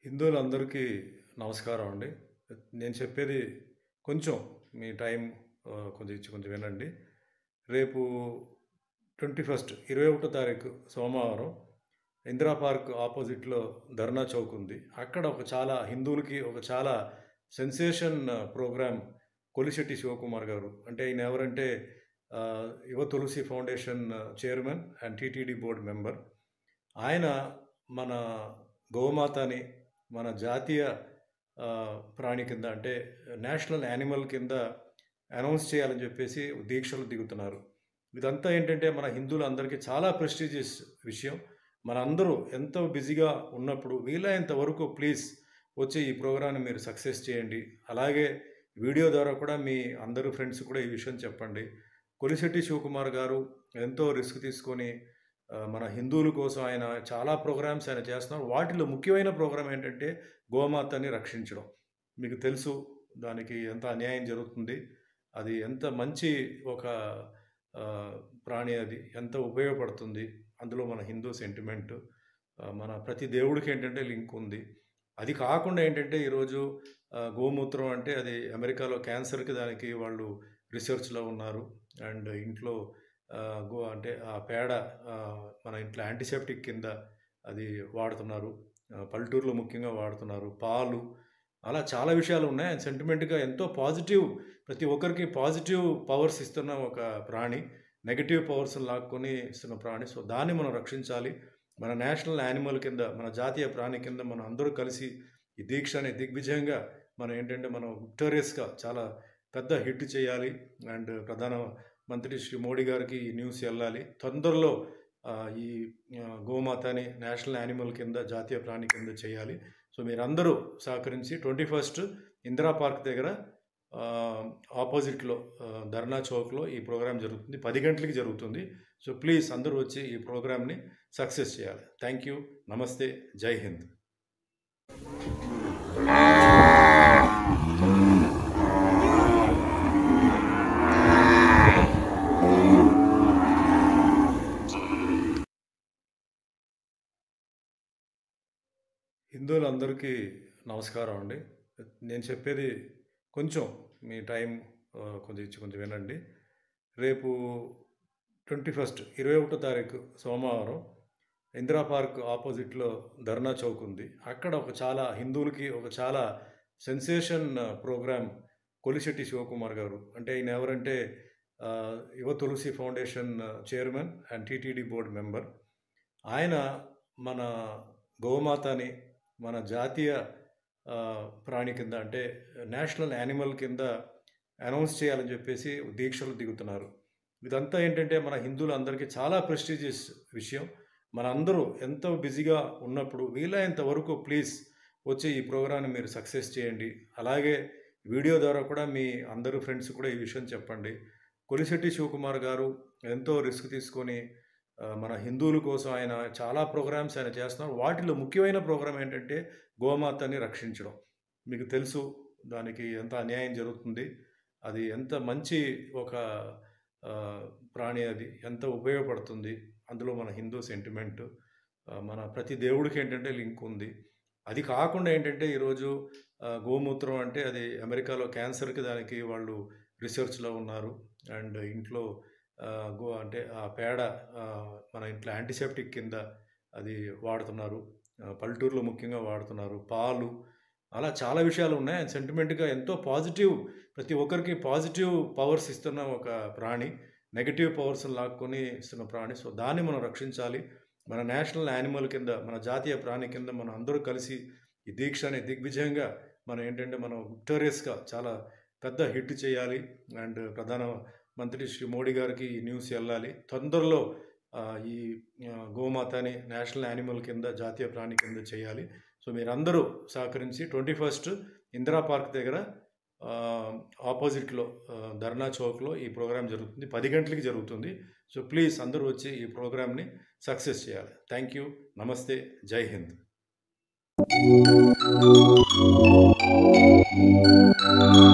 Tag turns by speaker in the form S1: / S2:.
S1: హిందువులందరికీ నమస్కారం అండి నేను చెప్పేది కొంచెం మీ టైం ఆ, కొంచెం ఇచ్చి కొంచెం వినండి రేపు ట్వంటీ ఫస్ట్ ఇరవై ఒకటో తారీఖు సోమవారం ఇందిరా పార్క్ ఆపోజిట్లో ధర్నా చౌక్ ఉంది అక్కడ ఒక చాలా హిందువులకి ఒక చాలా సెన్సేషన్ ప్రోగ్రామ్ కొలిశెట్టి శివకుమార్ గారు అంటే ఈయన ఎవరంటే ఆ, Yuva Tulasi foundation chairman and TTD board member ఆయన మన గోమాతని మన జాతీయ ఆ, ప్రాణి కింద అంటే నేషనల్ యానిమల్ కింద అనౌన్స్ చేయాలని చెప్పేసి దీక్షలు దిగుతున్నారు ఇదంతా ఏంటంటే మన హిందువులందరికీ చాలా ప్రెస్టీజియస్ విషయం మన అందరూ ఎంతో బిజీగా ఉన్నప్పుడు వీలైనంత వరకు ప్లీజ్ వచ్చి ఈ ప్రోగ్రాన్ని మీరు సక్సెస్ చేయండి అలాగే వీడియో ద్వారా కూడా మీ అందరు ఫ్రెండ్స్ కూడా ఈ విషయం చెప్పండి కొలిశెట్టి శివకుమార్ గారు ఎంతో రిస్క్ తీసుకొని ఆ, మన హిందువుల కోసం ఆయన చాలా ప్రోగ్రామ్స్ ఆయన చేస్తున్నారు వాటిలో ముఖ్యమైన ప్రోగ్రామ్ ఏంటంటే గోమాతని రక్షించడం మీకు తెలుసు దానికి ఎంత అన్యాయం జరుగుతుంది అది ఎంత మంచి ఒక ఆ, ప్రాణి అది ఎంత ఉపయోగపడుతుంది అందులో మన హిందూ సెంటిమెంట్ ఆ, మన ప్రతి దేవుడికి ఏంటంటే లింక్ ఉంది అది కాకుండా ఏంటంటే ఈరోజు ఆ, గోమూత్రం అంటే అది అమెరికాలో క్యాన్సర్కి దానికి వాళ్ళు రీసెర్చ్లో ఉన్నారు అండ్ ఇంట్లో ఆ, గో అంటే ఆ పేడ ఆ, మన ఇంట్లో యాంటీసెప్టిక్ కింద అది వాడుతున్నారు ఆ, పల్లెటూరులో ముఖ్యంగా వాడుతున్నారు పాలు అలా చాలా విషయాలు ఉన్నాయి అండ్ సెంటిమెంట్గా ఎంతో పాజిటివ్ ప్రతి ఒక్కరికి పాజిటివ్ పవర్స్ ఇస్తున్న ఒక ప్రాణి నెగటివ్ పవర్స్ లాక్కొని ఇస్తున్న ప్రాణి సో దాన్ని మనం రక్షించాలి మన నేషనల్ యానిమల్ కింద మన జాతీయ ప్రాణి కింద మనం అందరూ కలిసి ఈ దీక్షని దిగ్విజయంగా మనం ఏంటంటే మనం విక్టోరియస్గా చాలా పెద్ద హిట్ చేయాలి అండ్ ప్రధాన మంత్రి శ్రీ మోడీ గారికి ఈ న్యూస్ వెళ్ళాలి తొందరలో ఆ, ఈ ఆ, గోమాతని నేషనల్ యానిమల్ కింద జాతీయ ప్రాణి కింద చేయాలి సో మీరందరూ సహకరించి ట్వంటీ ఫస్ట్ ఇందిరా పార్క్ దగ్గర ఆ, ఆపోజిట్లో ఆ, ధర్నా చౌక్లో ఈ ప్రోగ్రామ్ జరుగుతుంది పది గంటలకి జరుగుతుంది సో ప్లీజ్ అందరూ వచ్చి ఈ ప్రోగ్రామ్ని సక్సెస్ చేయాలి థ్యాంక్ యూ నమస్తే జై హింద్ హిందువులందరికీ నమస్కారం అండి నేను చెప్పేది కొంచెం మీ టైం ఆ, కొంచెం ఇచ్చి కొంచెం వినండి రేపు ట్వంటీ ఫస్ట్ ఇరవై ఒకటో తారీఖు సోమవారం ఇందిరా పార్క్ ఆపోజిట్లో ధర్నా చౌక్ ఉంది అక్కడ ఒక చాలా హిందువులకి ఒక చాలా సెన్సేషన్ ప్రోగ్రామ్ కొలిశెట్టి శివకుమార్ గారు అంటే ఈయన ఎవరంటే ఆ, Yuva Tulasi foundation chairman and TTD board member ఆయన మన గోమాతని మన జాతీయ ఆ, ప్రాణి కింద అంటే నేషనల్ యానిమల్ కింద అనౌన్స్ చేయాలని చెప్పేసి దీక్షలు దిగుతున్నారు ఇదంతా ఏంటంటే మన హిందువులందరికీ చాలా ప్రెస్టీజియస్ విషయం మన అందరూ ఎంతో బిజీగా ఉన్నప్పుడు వీలైనంత వరకు ప్లీజ్ వచ్చి ఈ ప్రోగ్రాన్ని మీరు సక్సెస్ చేయండి అలాగే వీడియో ద్వారా కూడా మీ అందరు ఫ్రెండ్స్ కూడా ఈ విషయం చెప్పండి కొలిశెట్టి శివకుమార్ గారు ఎంతో రిస్క్ తీసుకొని ఆ, మన హిందువుల కోసం ఆయన చాలా ప్రోగ్రామ్స్ ఆయన చేస్తున్నారు వాటిలో ముఖ్యమైన ప్రోగ్రామ్ ఏంటంటే గోమాతని రక్షించడం మీకు తెలుసు దానికి ఎంత అన్యాయం జరుగుతుంది అది ఎంత మంచి ఒక ఆ, ప్రాణి అది ఎంత ఉపయోగపడుతుంది అందులో మన హిందూ సెంటిమెంట్ ఆ, మన ప్రతి దేవుడికి ఏంటంటే లింక్ ఉంది అది కాకుండా ఏంటంటే ఈరోజు ఆ, గోమూత్రం అంటే అది అమెరికాలో క్యాన్సర్కి దానికి వాళ్ళు రీసెర్చ్లో ఉన్నారు అండ్ ఇంట్లో ఆ, గో అంటే ఆ పేడ ఆ, మన ఇంట్లో యాంటీసెప్టిక్ కింద అది వాడుతున్నారు ఆ, పల్లెటూరులో ముఖ్యంగా వాడుతున్నారు పాలు అలా చాలా విషయాలు ఉన్నాయి అండ్ సెంటిమెంట్గా ఎంతో పాజిటివ్ ప్రతి ఒక్కరికి పాజిటివ్ పవర్స్ ఇస్తున్న ఒక ప్రాణి నెగటివ్ పవర్స్ లాక్కొని ఇస్తున్న ప్రాణి సో దాన్ని మనం రక్షించాలి మన నేషనల్ యానిమల్ కింద మన జాతీయ ప్రాణి కింద మనం అందరూ కలిసి ఈ దీక్షని దిగ్విజయంగా మనం ఏంటంటే మనం విక్టోరియస్గా చాలా పెద్ద హిట్ చేయాలి అండ్ ప్రధాన మంత్రి శ్రీ మోడీ గారికి ఈ న్యూస్ వెళ్ళాలి తొందరలో ఆ, ఈ ఆ, గోమాతని నేషనల్ యానిమల్ కింద జాతీయ ప్రాణి కింద చేయాలి సో మీరందరూ సహకరించి ట్వంటీ ఫస్ట్ ఇందిరా పార్క్ దగ్గర ఆ, ఆపోజిట్లో ఆ, ధర్నా చౌక్లో ఈ ప్రోగ్రామ్ జరుగుతుంది పది గంటలకి జరుగుతుంది సో ప్లీజ్ అందరూ వచ్చి ఈ ప్రోగ్రామ్ని సక్సెస్ చేయాలి థ్యాంక్ యూ నమస్తే జై హింద్